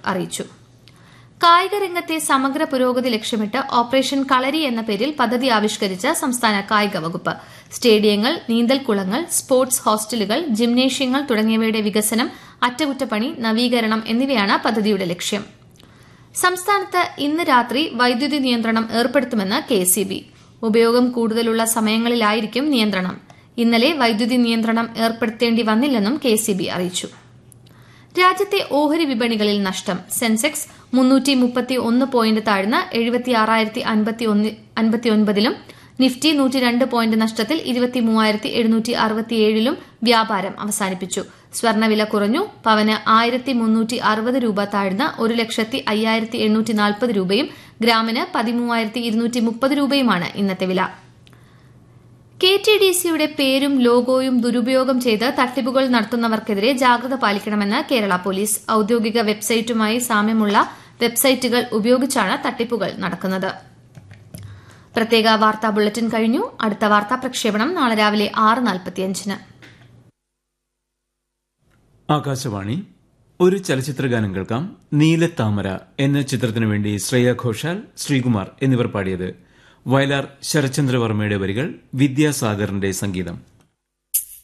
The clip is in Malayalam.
അറിയിച്ചു കായിക രംഗത്തെ സമഗ്ര പുരോഗതി ലക്ഷ്യമിട്ട് ഓപ്പറേഷൻ കളരി എന്ന പേരിൽ പദ്ധതി ആവിഷ്കരിച്ച സംസ്ഥാന കായിക വകുപ്പ് സ്റ്റേഡിയങ്ങൾ നീന്തൽക്കുളങ്ങൾ സ്പോർട്സ് ഹോസ്റ്റലുകൾ ജിംനേഷ്യങ്ങൾ തുടങ്ങിയവയുടെ വികസനം അറ്റകുറ്റപ്പണി നവീകരണം എന്നിവയാണ് പദ്ധതിയുടെ ലക്ഷ്യം സംസ്ഥാനത്ത് ഇന്ന് രാത്രി വൈദ്യുതി നിയന്ത്രണം ഏർപ്പെടുത്തുമെന്ന് കെഎസ്ഇബി ഉപയോഗം കൂടുതലുള്ള സമയങ്ങളിലായിരിക്കും നിയന്ത്രണം ഇന്നലെ വൈദ്യുതി നിയന്ത്രണം ഏർപ്പെടുത്തേണ്ടി വന്നില്ലെന്നും കെഎസ്ഇബി അറിയിച്ചു രാജ്യത്തെ ഓഹരി വിപണികളിൽ നഷ്ടം സെൻസെക്സ് മുന്നൂറ്റി മുപ്പത്തി ഒന്ന് പോയിന്റ് താഴ്ന്ന് എഴുപത്തി ആറായിരത്തി അൻപത്തി ഒൻപതിലും നിഫ്റ്റി നൂറ്റി രണ്ട് പോയിന്റ് നഷ്ടത്തിൽ ഇരുപത്തി മൂവായിരത്തി എഴുന്നൂറ്റി അറുപത്തിയേഴിലും വ്യാപാരം അവസാനിപ്പിച്ചു സ്വർണ്ണവില കുറഞ്ഞു പവന് ആയിരത്തി മുന്നൂറ്റി അറുപത് രൂപ താഴ്ന്ന് ഒരു ലക്ഷത്തി അയ്യായിരത്തി എണ്ണൂറ്റി നാൽപ്പത് രൂപയും ഗ്രാമിന് പതിമൂവായിരത്തി ഇരുന്നൂറ്റി മുപ്പത് രൂപയുമാണ് ഇന്നത്തെ വില കെ ടി ഡി സിയുടെ പേരും ലോഗോയും ദുരുപയോഗം ചെയ്ത് തട്ടിപ്പുകൾ നടത്തുന്നവർക്കെതിരെ ജാഗ്രത പാലിക്കണമെന്ന് കേരള പോലീസ് ഔദ്യോഗിക വെബ്സൈറ്റുമായി സാമ്യമുള്ള വെബ്സൈറ്റുകൾ ഉപയോഗിച്ചാണ് തട്ടിപ്പുകൾ നടക്കുന്നത് പ്രത്യേക വാർത്താ ബുള്ളറ്റിൻ കഴിഞ്ഞു അടുത്ത വാർത്താ പ്രക്ഷേപണം നാളെ രാവിലെ ആറ് നാൽപ്പത്തിയഞ്ചിന് ആകാശവാണി ഒരു ചലച്ചിത്രഗാനം കേൾക്കാം നീലത്താമര എന്ന ചിത്രത്തിനു വേണ്ടി ശ്രേയ ഘോഷാൽ ശ്രീകുമാർ എന്നിവർ പാടിയത് വയലാർ ശരചന്ദ്രവർമ്മയുടെ വരികൾ വിദ്യാസാഗറിന്റെ സംഗീതം